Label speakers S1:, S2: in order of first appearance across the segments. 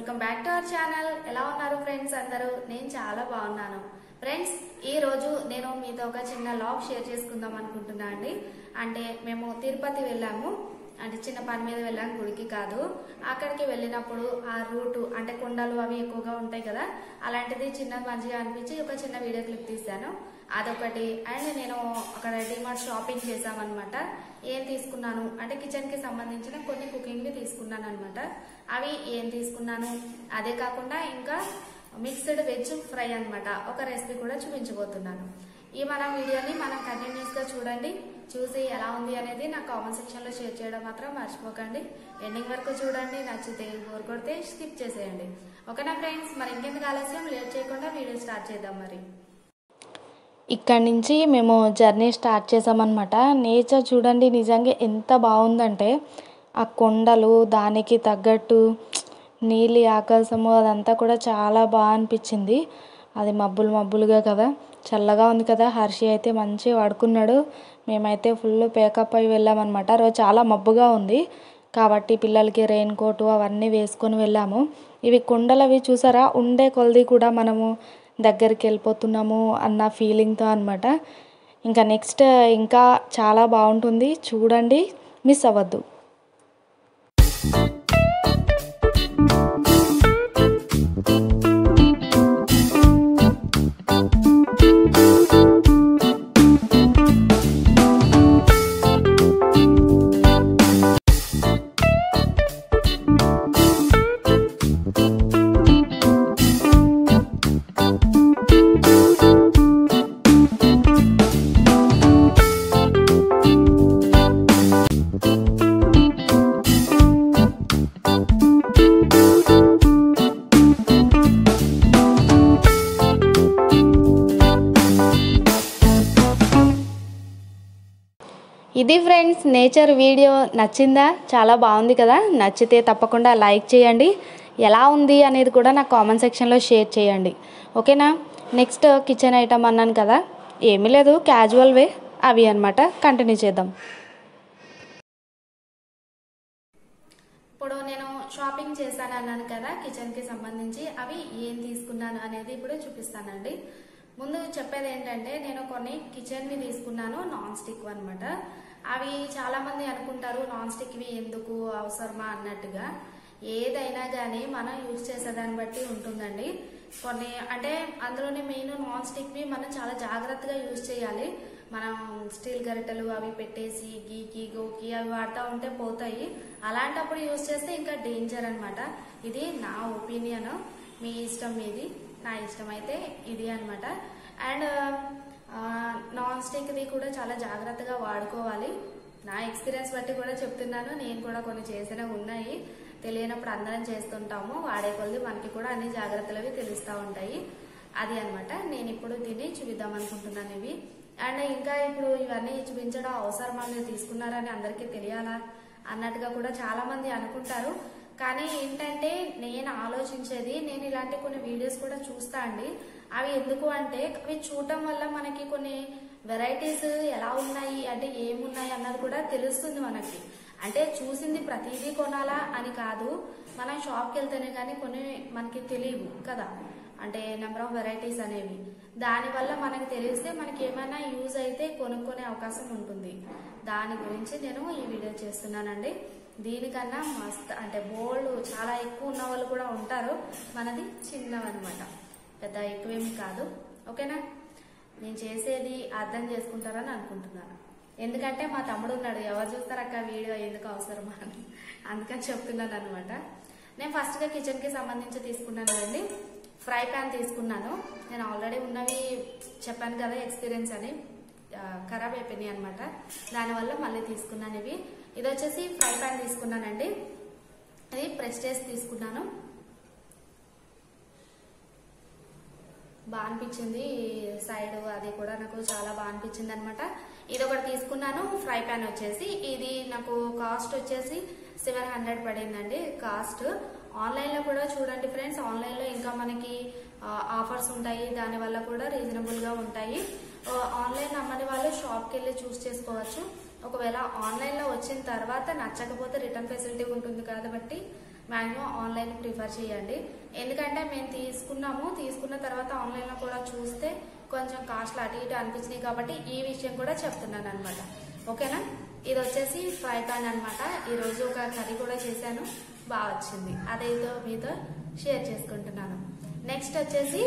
S1: welcome back to our channel ఎలా ఉన్నారు friends అందరూ నేను చాలా బాగున్నాను ఫ్రెండ్స్ ఈ రోజు నేను మీతో ఒక చిన్న లాగ్ షేర్ చేసుకుందాం అనుకుంటున్నా అండి అంటే మేము తిరుపతి వెళ్ళాము అంటే చిన్న పని మీద వెళ్ళాం గుడికి కాదు అక్కడికి వెళ్ళినప్పుడు ఆ రూట్ అంటే కొండలు అవి ఎక్కువగా ఉంటాయి కదా అలాంటిది చిన్న మంచిగా అనిపించి ఒక చిన్న వీడియో క్లిప్ తీశాను అదొకటి అండ్ నేను అక్కడ డిమార్ట్ షాపింగ్ చేసామన్నమాట ఏం తీసుకున్నాను అంటే కిచెన్ కి సంబంధించిన కొన్ని కుకింగ్ వి తీసుకున్నాను అనమాట అవి ఏం తీసుకున్నాను అదే కాకుండా ఇంకా మిక్స్డ్ వెజ్ ఫ్రై అన్నమాట ఒక రెసిపీ కూడా చూపించబోతున్నాను ఈ మన వీడియోని మనం కంటిన్యూస్ గా చూడండి చూసి ఎలా ఉంది అనేది నా కామెంట్ సెక్షన్ లో షేర్ చేయడం మాత్రం మర్చిపోకండి ఎండింగ్ వరకు చూడండి నచ్చితే బోర్ కొడితే స్కిప్ చేసేయండి ఓకేనా ఫ్రెండ్స్ మరి ఇంకెందుకు ఆలస్యం లేట్ చేయకుండా వీడియో స్టార్ట్ చేద్దాం మరి
S2: ఇక్కడి నుంచి మేము జర్నీ స్టార్ట్ చేసామన్నమాట నేచర్ చూడండి నిజంగా ఎంత బాగుందంటే ఆ కొండలు దానికి తగ్గట్టు నీలి ఆకాశము అదంతా కూడా చాలా బాగా అనిపించింది అది మబ్బులు మబ్బులుగా కదా చల్లగా ఉంది కదా హర్షి అయితే మంచిగా పడుకున్నాడు మేమైతే ఫుల్ పేకప్ అయి వెళ్ళామన్నమాట రోజు చాలా మబ్బుగా ఉంది కాబట్టి పిల్లలకి రెయిన్ కోటు అవన్నీ వేసుకొని వెళ్ళాము ఇవి కొండలవి చూసారా ఉండే కొలది కూడా మనము దగ్గరికి వెళ్ళిపోతున్నాము అన్న ఫీలింగ్తో అనమాట ఇంకా నెక్స్ట్ ఇంకా చాలా బాగుంటుంది చూడండి మిస్ అవ్వద్దు ఇది ఫ్రెండ్స్ నేచర్ వీడియో నచ్చిందా చాలా బాగుంది కదా నచ్చితే తప్పకుండా లైక్ చేయండి ఎలా ఉంది అనేది కూడా నా కామెంట్ సెక్షన్లో షేర్ చేయండి ఓకేనా నెక్స్ట్ కిచెన్ ఐటమ్ అన్నాను కదా ఏమీ లేదు క్యాజువల్ వే అవి అనమాట కంటిన్యూ చేద్దాం
S1: ఇప్పుడు నేను షాపింగ్ చేశాను అన్నాను కదా కిచెన్ కి సంబంధించి అవి ఏం తీసుకున్నాను అనేది ఇప్పుడు చూపిస్తానండి ముందు చెప్పేది ఏంటంటే నేను కొన్ని కిచెన్ వి తీసుకున్నాను నాన్ స్టిక్ అనమాట అవి చాలా మంది అనుకుంటారు నాన్ స్టిక్ వి ఎందుకు అవసరమా అన్నట్టుగా ఏదైనా కానీ మనం యూజ్ చేసేదాన్ని బట్టి ఉంటుందండి కొన్ని అంటే అందులోనే మెయిన్ నాన్ స్టిక్ వి మనం చాలా జాగ్రత్తగా యూజ్ చేయాలి మనం స్టీల్ గరిటెలు అవి పెట్టేసి గీకి గోకి అవి వాడుతూ ఉంటే పోతాయి అలాంటప్పుడు యూజ్ చేస్తే ఇంకా డేంజర్ అన్నమాట ఇది నా ఒపీనియన్ మీ ఇష్టం మీది నా ఇష్టం అయితే ఇది అన్నమాట అండ్ నాన్ స్టిక్ది కూడా చాలా జాగ్రత్తగా వాడుకోవాలి నా ఎక్స్పీరియన్స్ బట్టి కూడా చెప్తున్నాను నేను కూడా కొన్ని చేసినవి ఉన్నాయి తెలియనప్పుడు అందరం చేస్తుంటాము వాడే కొద్ది మనకి కూడా అన్ని జాగ్రత్తలు అవి తెలుస్తూ ఉంటాయి అది అన్నమాట నేను ఇప్పుడు దీన్ని చూపిద్దాం అనుకుంటున్నాను ఇవి అండ్ ఇంకా ఇప్పుడు ఇవన్నీ చూపించడం అవసరమా మీరు తీసుకున్నారని అందరికీ తెలియాలా అన్నట్టుగా కూడా చాలా మంది అనుకుంటారు కానీ ఏంటంటే నేను ఆలోచించేది నేను ఇలాంటి కొన్ని వీడియోస్ కూడా చూస్తా అండి అవి ఎందుకు అంటే అవి చూడటం వల్ల మనకి కొన్ని వెరైటీస్ ఎలా ఉన్నాయి అంటే ఏమున్నాయి అన్నది కూడా తెలుస్తుంది మనకి అంటే చూసింది ప్రతిదీ కొనాలా అని కాదు మనం షాప్కి వెళ్తేనే కానీ కొన్ని మనకి తెలియవు కదా అంటే నెంబర్ ఆఫ్ వెరైటీస్ అనేవి దానివల్ల మనకి తెలిస్తే మనకి ఏమైనా యూజ్ అయితే కొనుక్కునే అవకాశం ఉంటుంది దాని గురించి నేను ఈ వీడియో చేస్తున్నానండి దీనికన్నా మస్త్ అంటే బోల్డ్ చాలా ఎక్కువ ఉన్న వాళ్ళు కూడా ఉంటారు మనది చిన్నవన్నమాట పెద్ద ఎక్కువేమి కాదు ఓకేనా నేను చేసేది అర్థం చేసుకుంటారని అనుకుంటున్నాను ఎందుకంటే మా తమ్ముడు ఉన్నాడు ఎవరు చూస్తారు అక్క వీడియో ఎందుకు అవసరమా అని అందుకని చెప్తున్నాను అనమాట నేను ఫస్ట్గా కిచెన్కి సంబంధించి తీసుకున్నాను కదండి ఫ్రై ప్యాన్ తీసుకున్నాను నేను ఆల్రెడీ ఉన్నవి చెప్పాను కదా ఎక్స్పీరియన్స్ అని ఆ, ఖరాబ్ అయిపోయినాయి అనమాట దానివల్ల మళ్ళీ తీసుకున్నాను ఇవి ఇది వచ్చేసి ఫ్రై ప్యాన్ తీసుకున్నానండి ఇది ప్రెస్టేజ్ తీసుకున్నాను బాగా అనిపించింది సైడ్ అది కూడా నాకు చాలా బాగా అనిపించింది అనమాట ఇది ఒకటి తీసుకున్నాను ఫ్రై ప్యాన్ వచ్చేసి ఇది నాకు కాస్ట్ వచ్చేసి సెవెన్ హండ్రెడ్ పడిందండి కాస్ట్ ఆన్లైన్ లో కూడా చూడండి ఫ్రెండ్స్ ఆన్లైన్ లో ఇంకా మనకి ఆఫర్స్ ఉంటాయి దాని వల్ల కూడా రీజనబుల్ గా ఉంటాయి ఆ, ఆన్లైన్ అమ్మని వాళ్ళు షాప్ కి వెళ్ళి చూస్ చేసుకోవచ్చు ఒకవేళ ఆన్లైన్ లో వచ్చిన తర్వాత నచ్చకపోతే రిటర్న్ ఫెసిలిటీ ఉంటుంది కాబట్టి మ్యాక్సిమం ఆన్లైన్ ప్రిఫర్ చేయండి ఎందుకంటే మేము తీసుకున్నాము తీసుకున్న తర్వాత ఆన్లైన్లో కూడా చూస్తే కొంచెం కాస్ట్లు అటు ఇటు అనిపించినాయి కాబట్టి ఈ విషయం కూడా చెప్తున్నాను అనమాట ఓకేనా ఇది వచ్చేసి ఫ్రై పాన్ అనమాట ఈరోజు ఒక కర్రీ కూడా చేశాను బాగా వచ్చింది అదేదో మీతో షేర్ చేసుకుంటున్నాను నెక్స్ట్ వచ్చేసి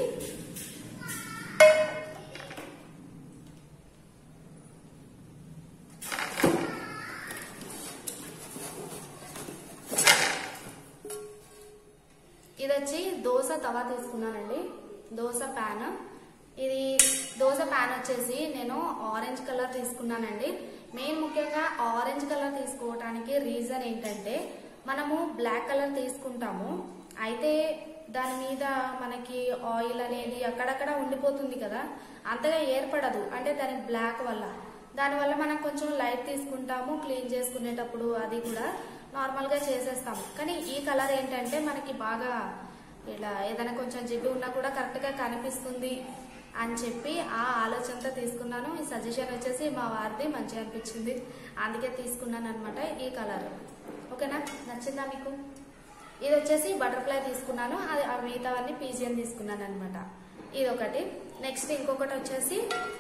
S1: ఇది వచ్చి దోశ తవా తీసుకున్నానండి దోశ ప్యాన్ ఇది దోశ ప్యాన్ వచ్చేసి నేను ఆరెంజ్ కలర్ తీసుకున్నానండి మెయిన్ ముఖ్యంగా ఆరెంజ్ కలర్ తీసుకోవడానికి రీజన్ ఏంటంటే మనము బ్లాక్ కలర్ తీసుకుంటాము అయితే దాని మీద మనకి ఆయిల్ అనేది అక్కడక్కడ ఉండిపోతుంది కదా అంతగా ఏర్పడదు అంటే దాని బ్లాక్ వల్ల దానివల్ల మనం కొంచెం లైట్ తీసుకుంటాము క్లీన్ చేసుకునేటప్పుడు అది కూడా నార్మల్ గా చేసేస్తాము కానీ ఈ కలర్ ఏంటంటే మనకి బాగా ఇలా ఏదైనా కొంచెం జిడ్డు ఉన్నా కూడా కరెక్ట్ గా కనిపిస్తుంది అని చెప్పి ఆ ఆలోచనతో తీసుకున్నాను ఈ సజెషన్ వచ్చేసి మా వారిది మంచిగా అనిపించింది అందుకే తీసుకున్నాను అనమాట ఈ కలర్ ఓకేనా నచ్చిందా మీకు ఇది వచ్చేసి బటర్ఫ్లై తీసుకున్నాను అది ఆ మిగతావన్నీ పీజియన్ తీసుకున్నాను అనమాట ఇది ఒకటి నెక్స్ట్ ఇంకొకటి వచ్చేసి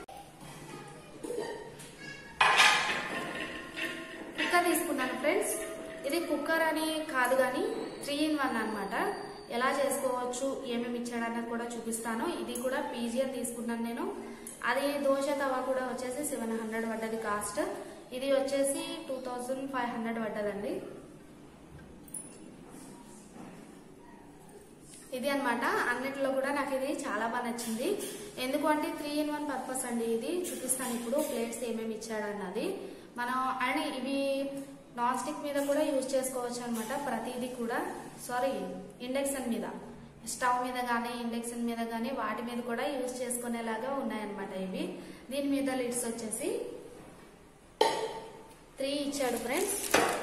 S1: కుక్కర్ తీసుకున్నాను ఫ్రెండ్స్ ఇది కుక్కర్ అని కాదు కానీ త్రీ ఇన్ వన్ అనమాట ఎలా చేసుకోవచ్చు ఏమేమి ఇచ్చాడన్నది కూడా చూపిస్తాను ఇది కూడా పీజియన్ తీసుకున్నాను నేను అది దోశ తవా కూడా వచ్చేసి సెవెన్ హండ్రెడ్ పడ్డది కాస్ట్ ఇది వచ్చేసి టూ థౌజండ్ ఫైవ్ హండ్రెడ్ పడ్డదండి ఇది అన్నమాట అన్నిటిలో కూడా నాకు ఇది చాలా బాగా నచ్చింది ఎందుకు అంటే త్రీ ఇన్ వన్ పర్పస్ అండి ఇది చూపిస్తాను ఇప్పుడు ప్లేట్స్ ఏమేమి ఇచ్చాడు అన్నది మనం అండ్ ఇవి నాన్ స్టిక్ మీద కూడా యూజ్ చేసుకోవచ్చు అనమాట ప్రతిదీ కూడా సారీ ఇండక్షన్ మీద స్టవ్ మీద కానీ ఇండక్షన్ మీద కానీ వాటి మీద కూడా యూజ్ చేసుకునేలాగా ఉన్నాయన్నమాట ఇవి దీని మీద లిడ్స్ వచ్చేసి త్రీ ఇచ్చాడు ఫ్రెండ్స్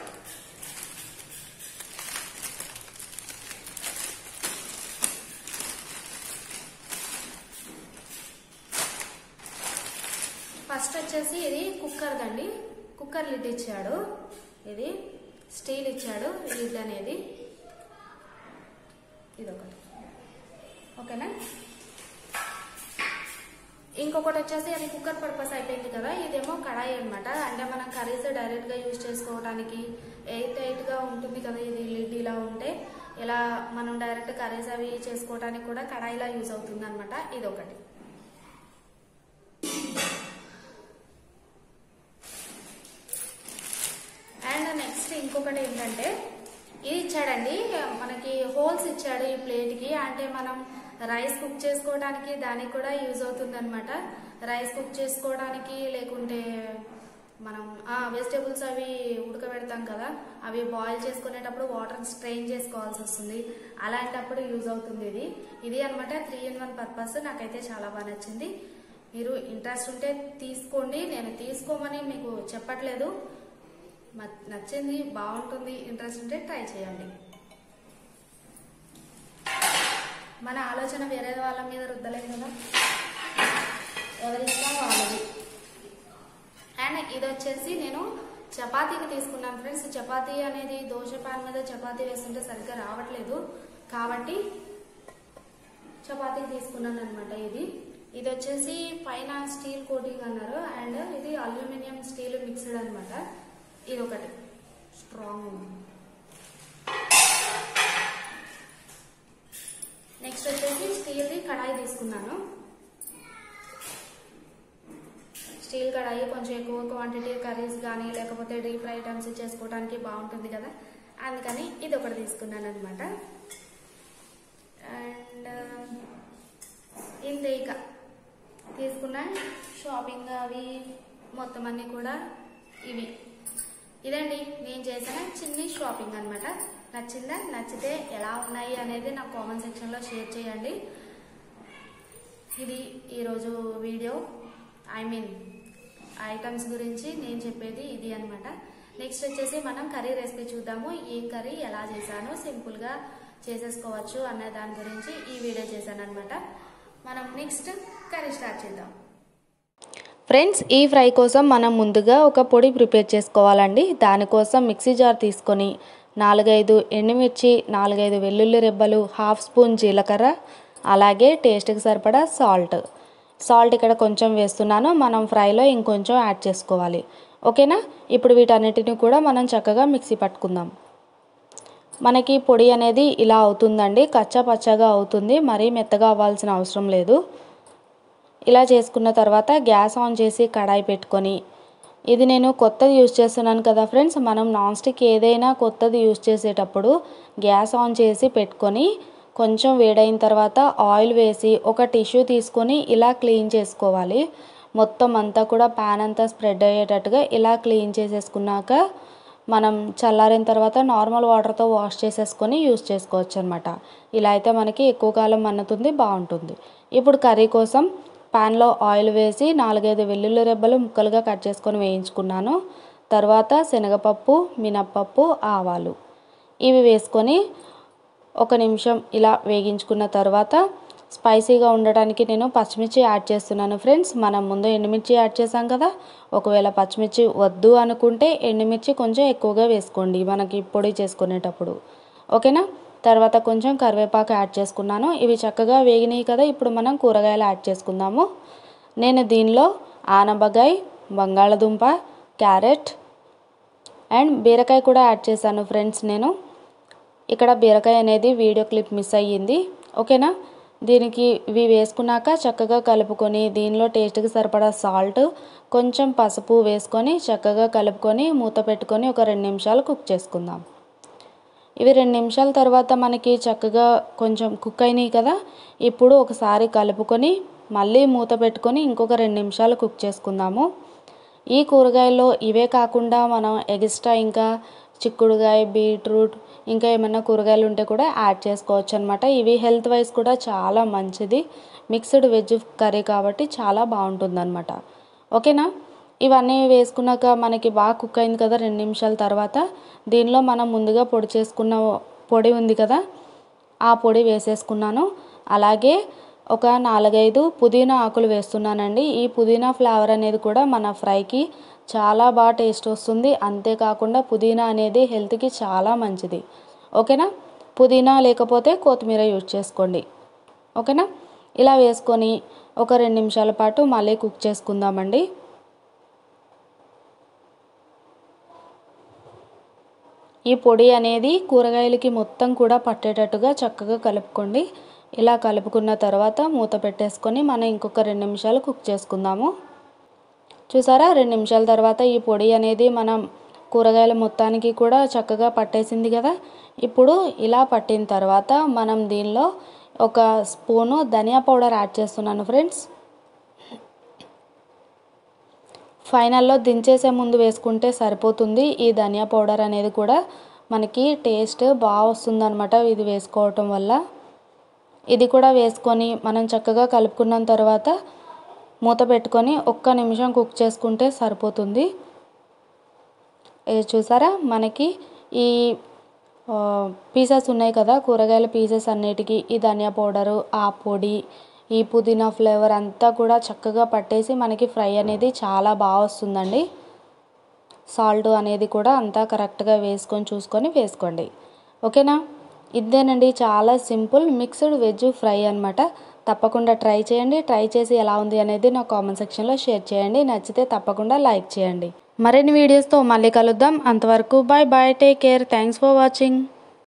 S1: ఫస్ట్ వచ్చేసి ఇది కుక్కర్ దండి కుక్కర్ లిడ్ ఇచ్చాడు ఇది స్టీల్ ఇచ్చాడు లిడ్ అనేది ఇదొకటి ఓకేనా ఇంకొకటి వచ్చేసి అది కుక్కర్ పర్పస్ అయిపోయింది కదా ఇదేమో కడాయి అన్నమాట అంటే మనం కర్రీస్ డైరెక్ట్ గా యూజ్ చేసుకోవడానికి ఎయిట్ ఎయిట్ గా ఉంటుంది కదా ఇది లిడ్ ఇలా ఉంటే ఇలా మనం డైరెక్ట్ కర్రీస్ అవి చేసుకోవడానికి కూడా కడాయిలా యూజ్ అవుతుంది అనమాట ఇది ఒకటి అండ్ నెక్స్ట్ ఇంకొకటి ఏంటంటే ఇది ఇచ్చాడండి మనకి హోల్స్ ఇచ్చాడు ఈ ప్లేట్ కి అంటే మనం రైస్ కుక్ చేసుకోవడానికి దానికి కూడా యూజ్ అవుతుంది అనమాట రైస్ కుక్ చేసుకోవడానికి లేకుంటే మనం వెజిటేబుల్స్ అవి ఉడకబెడతాం కదా అవి బాయిల్ చేసుకునేటప్పుడు వాటర్ స్ట్రెయిన్ చేసుకోవాల్సి వస్తుంది అలాంటప్పుడు యూజ్ అవుతుంది ఇది ఇది అనమాట త్రీ ఇన్ వన్ పర్పస్ నాకైతే చాలా బాగా నచ్చింది మీరు ఇంట్రెస్ట్ ఉంటే తీసుకోండి నేను తీసుకోమని మీకు చెప్పట్లేదు మ- నచ్చింది బాగుంటుంది ఇంట్రెస్ట్ ఉంటే ట్రై చేయండి మన ఆలోచన వేరే వాళ్ళ మీద రుద్దలేదు కదా ఎవరి ఇష్టం వాళ్ళది అండ్ ఇది వచ్చేసి నేను చపాతీని తీసుకున్నాను ఫ్రెండ్స్ చపాతీ అనేది దోశ పాన్ మీద చపాతీ వేస్తుంటే సరిగ్గా రావట్లేదు కాబట్టి చపాతీ తీసుకున్నాను అనమాట ఇది ఇది వచ్చేసి పైన స్టీల్ కోటింగ్ అన్నారు అండ్ ఇది అల్యూమినియం స్టీల్ మిక్స్డ్ అన్నమాట ఇది ఒకటి స్ట్రాంగ్ ఉంది నెక్స్ట్ వచ్చేసి స్టీల్ది కడాయి తీసుకున్నాను స్టీల్ కడాయి కొంచెం ఎక్కువ క్వాంటిటీ కర్రీస్ కానీ లేకపోతే డీప్ ఫ్రై ఐటమ్స్ చేసుకోవడానికి బాగుంటుంది కదా అందుకని ఇది ఒకటి తీసుకున్నాను అనమాట అండ్ ఇంతే ఇక తీసుకున్న షాపింగ్ అవి మొత్తం అన్ని కూడా ఇవి ఇదండి నేను చేసిన చిన్ని షాపింగ్ అన్నమాట నచ్చిందా నచ్చితే ఎలా ఉన్నాయి అనేది నాకు కామెంట్ సెక్షన్లో షేర్ చేయండి ఇది ఈరోజు వీడియో ఐ మీన్ ఐటమ్స్ గురించి నేను చెప్పేది ఇది అన్నమాట నెక్స్ట్ వచ్చేసి మనం కర్రీ రెసిపీ చూద్దాము ఈ కర్రీ ఎలా చేశాను సింపుల్గా చేసేసుకోవచ్చు అనే దాని గురించి ఈ వీడియో చేశాను అనమాట మనం నెక్స్ట్ కర్రీ స్టార్ట్ చేద్దాం
S2: ఫ్రెండ్స్ ఈ ఫ్రై కోసం మనం ముందుగా ఒక పొడి ప్రిపేర్ చేసుకోవాలండి దానికోసం మిక్సీ జార్ తీసుకొని నాలుగైదు ఎండుమిర్చి నాలుగైదు వెల్లుల్లి రెబ్బలు హాఫ్ స్పూన్ జీలకర్ర అలాగే టేస్ట్కి సరిపడా సాల్ట్ సాల్ట్ ఇక్కడ కొంచెం వేస్తున్నాను మనం ఫ్రైలో ఇంకొంచెం యాడ్ చేసుకోవాలి ఓకేనా ఇప్పుడు వీటన్నిటిని కూడా మనం చక్కగా మిక్సీ పట్టుకుందాం మనకి పొడి అనేది ఇలా అవుతుందండి కచ్చా పచ్చగా అవుతుంది మరీ మెత్తగా అవ్వాల్సిన అవసరం లేదు ఇలా చేసుకున్న తర్వాత గ్యాస్ ఆన్ చేసి కడాయి పెట్టుకొని ఇది నేను కొత్తది యూజ్ చేస్తున్నాను కదా ఫ్రెండ్స్ మనం నాన్ స్టిక్ ఏదైనా కొత్తది యూజ్ చేసేటప్పుడు గ్యాస్ ఆన్ చేసి పెట్టుకొని కొంచెం వేడైన తర్వాత ఆయిల్ వేసి ఒక టిష్యూ తీసుకొని ఇలా క్లీన్ చేసుకోవాలి మొత్తం అంతా కూడా ప్యాన్ అంతా స్ప్రెడ్ అయ్యేటట్టుగా ఇలా క్లీన్ చేసేసుకున్నాక మనం చల్లారిన తర్వాత నార్మల్ వాటర్తో వాష్ చేసేసుకొని యూస్ చేసుకోవచ్చు అనమాట ఇలా అయితే మనకి ఎక్కువ కాలం మన్నుతుంది బాగుంటుంది ఇప్పుడు కర్రీ కోసం ప్యాన్లో ఆయిల్ వేసి నాలుగైదు వెల్లుల్లి రెబ్బలు ముక్కలుగా కట్ చేసుకొని వేయించుకున్నాను తర్వాత శనగపప్పు మినప్పప్పు ఆవాలు ఇవి వేసుకొని ఒక నిమిషం ఇలా వేగించుకున్న తర్వాత స్పైసీగా ఉండడానికి నేను పచ్చిమిర్చి యాడ్ చేస్తున్నాను ఫ్రెండ్స్ మనం ముందు ఎండుమిర్చి యాడ్ చేసాం కదా ఒకవేళ పచ్చిమిర్చి వద్దు అనుకుంటే ఎండుమిర్చి కొంచెం ఎక్కువగా వేసుకోండి మనకి పొడి చేసుకునేటప్పుడు ఓకేనా తర్వాత కొంచెం కరివేపాకు యాడ్ చేసుకున్నాను ఇవి చక్కగా వేగినాయి కదా ఇప్పుడు మనం కూరగాయలు యాడ్ చేసుకుందాము నేను దీనిలో ఆనబగాయ్ బంగాళదుంప క్యారెట్ అండ్ బీరకాయ కూడా యాడ్ చేశాను ఫ్రెండ్స్ నేను ఇక్కడ బీరకాయ అనేది వీడియో క్లిప్ మిస్ అయ్యింది ఓకేనా దీనికి ఇవి వేసుకున్నాక చక్కగా కలుపుకొని దీనిలో టేస్ట్కి సరిపడా సాల్ట్ కొంచెం పసుపు వేసుకొని చక్కగా కలుపుకొని మూత పెట్టుకొని ఒక రెండు నిమిషాలు కుక్ చేసుకుందాం ఇవి రెండు నిమిషాల తర్వాత మనకి చక్కగా కొంచెం కుక్ అయినాయి కదా ఇప్పుడు ఒకసారి కలుపుకొని మళ్ళీ మూత పెట్టుకొని ఇంకొక రెండు నిమిషాలు కుక్ చేసుకుందాము ఈ కూరగాయల్లో ఇవే కాకుండా మనం ఎక్స్ట్రా ఇంకా చిక్కుడుగాయ బీట్రూట్ ఇంకా ఏమైనా కూరగాయలు ఉంటే కూడా యాడ్ చేసుకోవచ్చు అనమాట ఇవి హెల్త్ వైజ్ కూడా చాలా మంచిది మిక్స్డ్ వెజ్ కర్రీ కాబట్టి చాలా బాగుంటుంది ఓకేనా ఇవన్నీ వేసుకున్నాక మనకి బాగా కుక్ అయింది కదా రెండు నిమిషాల తర్వాత దీనిలో మనం ముందుగా పొడి చేసుకున్న పొడి ఉంది కదా ఆ పొడి వేసేసుకున్నాను అలాగే ఒక నాలుగైదు పుదీనా ఆకులు వేస్తున్నానండి ఈ పుదీనా ఫ్లేవర్ అనేది కూడా మన ఫ్రైకి చాలా బాగా టేస్ట్ వస్తుంది అంతేకాకుండా పుదీనా అనేది హెల్త్కి చాలా మంచిది ఓకేనా పుదీనా లేకపోతే కొత్తిమీర యూజ్ చేసుకోండి ఓకేనా ఇలా వేసుకొని ఒక రెండు నిమిషాల పాటు మళ్ళీ కుక్ చేసుకుందామండి ఈ పొడి అనేది కూరగాయలకి మొత్తం కూడా పట్టేటట్టుగా చక్కగా కలుపుకోండి ఇలా కలుపుకున్న తర్వాత మూత పెట్టేసుకొని మనం ఇంకొక రెండు నిమిషాలు కుక్ చేసుకుందాము చూసారా రెండు నిమిషాల తర్వాత ఈ పొడి అనేది మనం కూరగాయల మొత్తానికి కూడా చక్కగా పట్టేసింది కదా ఇప్పుడు ఇలా పట్టిన తర్వాత మనం దీనిలో ఒక స్పూను ధనియా పౌడర్ యాడ్ చేస్తున్నాను ఫ్రెండ్స్ ఫైనల్లో దించేసే ముందు వేసుకుంటే సరిపోతుంది ఈ ధనియా పౌడర్ అనేది కూడా మనకి టేస్ట్ బాగా వస్తుందన్నమాట ఇది వేసుకోవటం వల్ల ఇది కూడా వేసుకొని మనం చక్కగా కలుపుకున్న తర్వాత మూత పెట్టుకొని ఒక్క నిమిషం కుక్ చేసుకుంటే సరిపోతుంది ఇది చూసారా మనకి ఈ పీసెస్ ఉన్నాయి కదా కూరగాయల పీసెస్ అన్నిటికీ ఈ ధనియా పౌడరు ఆ పొడి ఈ పుదీనా ఫ్లేవర్ అంతా కూడా చక్కగా పట్టేసి మనకి ఫ్రై అనేది చాలా బాగా వస్తుందండి సాల్ట్ అనేది కూడా అంతా కరెక్ట్గా వేసుకొని చూసుకొని వేసుకోండి ఓకేనా ఇదేనండి చాలా సింపుల్ మిక్స్డ్ వెజ్ ఫ్రై అనమాట తప్పకుండా ట్రై చేయండి ట్రై చేసి ఎలా ఉంది అనేది నా కామెంట్ సెక్షన్లో షేర్ చేయండి నచ్చితే తప్పకుండా లైక్ చేయండి మరిన్ని వీడియోస్తో మళ్ళీ కలుద్దాం అంతవరకు bye bye take care thanks for watching